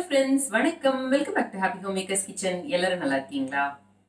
friends வணக்கம் welcome back to happy home makers kitchen எல்லாரும் நல்லா இருக்கீங்களா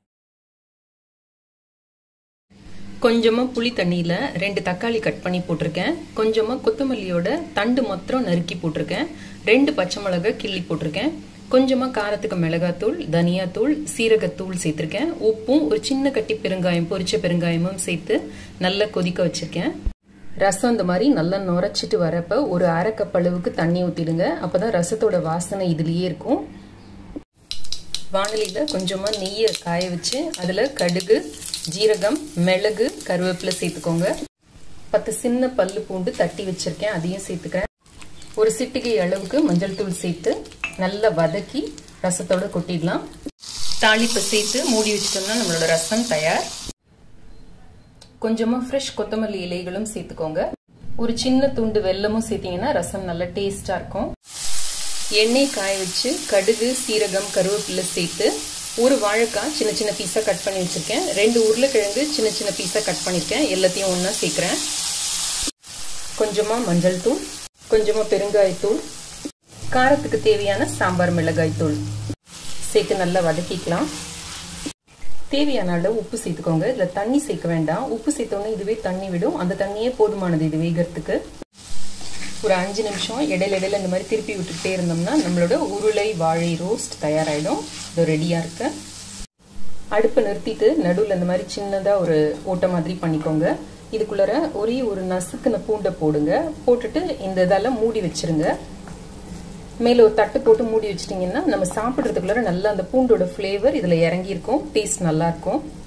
கொஞ்சமாக புளி தண்ணியில் ரெண்டு தக்காளி கட் பண்ணி போட்டிருக்கேன் கொஞ்சமாக கொத்தமல்லியோட தண்டு மாத்திரம் நறுக்கி போட்டிருக்கேன் ரெண்டு பச்சை மிளகாய் கிள்ளி போட்டிருக்கேன் கொஞ்சமாக காரத்துக்கு மிளகாத்தூள் தனியாத்தூள் சீரகத்தூள் சேர்த்துருக்கேன் உப்பும் ஒரு சின்ன கட்டி பெருங்காயம் பொரிச்ச பெருங்காயமும் சேர்த்து நல்லா கொதிக்க வச்சுருக்கேன் ரசம் இந்த மாதிரி நல்லா நுரைச்சிட்டு வரப்ப ஒரு அரை கப் அளவுக்கு தண்ணி ஊற்றிடுங்க அப்போ தான் ரசத்தோட வாசனை இதுலேயே இருக்கும் வானலியில் கொஞ்சமாக நெய்யை காய வச்சு அதில் கடுகு ஜீரகம் மிளகு கருவேப்பிலை சேர்த்துக்கோங்க பத்து சின்ன பல்லு பூண்டு தட்டி வச்சுருக்கேன் அதையும் சேர்த்துக்கிறேன் ஒரு சிட்டிகை அளவுக்கு மஞ்சள் தூள் சேர்த்து நல்லா வதக்கி ரசத்தோட கொட்டிடலாம் தாளிப்பை சேர்த்து மூடி வச்சிட்டோம்னா நம்மளோட ரசம் தயார் கொஞ்சமாக ஃப்ரெஷ் கொத்தமல்லி இலைகளும் சேர்த்துக்கோங்க ஒரு சின்ன துண்டு வெல்லமும் சேர்த்தீங்கன்னா ரசம் நல்லா டேஸ்டாக இருக்கும் எண்ணெய் காய வச்சு கடுகு சீரகம் கருவேப்பிலை சேர்த்து ஒரு வாழைக்காய் சின்ன சின்ன பீஸாக கட் பண்ணி வச்சுருக்கேன் ரெண்டு உருளைக்கிழங்கு சின்ன சின்ன பீஸாக கட் பண்ணியிருக்கேன் எல்லாத்தையும் ஒன்றா சேர்க்குறேன் கொஞ்சமாக மஞ்சள் தூள் கொஞ்சமாக பெருங்காயத்தூள் காரத்துக்கு தேவையான சாம்பார் மிளகாய் தூள் சேர்த்து நல்லா வதக்கிக்கலாம் தேவையான அளவு உப்பு சேர்த்துக்கோங்க இதில் தண்ணி சேர்க்க வேண்டாம் உப்பு சேர்த்தோன்னே இதுவே தண்ணி விடும் அந்த தண்ணியே போதுமானது இது வேகிறதுக்கு ஒரு அஞ்சு நிமிஷம் இடையில இடையில இந்த மாதிரி திருப்பி விட்டுக்கிட்டே இருந்தோம்னா நம்மளோட உருளை வாழை ரோஸ்ட் தயாராகிடும் இது ரெடியாக இருக்கு அடுப்பை நிறுத்திட்டு நடுவில் இந்த மாதிரி சின்னதாக ஒரு ஓட்டை மாதிரி பண்ணிக்கோங்க இதுக்குள்ளார ஒரே ஒரு நசுக்குன பூண்டை போடுங்க போட்டுட்டு இந்த இதெல்லாம் மூடி வச்சிருங்க மேலே ஒரு தட்டு போட்டு மூடி வச்சிட்டிங்கன்னா நம்ம சாப்பிட்றதுக்குள்ளார நல்லா அந்த பூண்டோட ஃப்ளேவர் இதில் இறங்கியிருக்கும் டேஸ்ட் நல்லாயிருக்கும்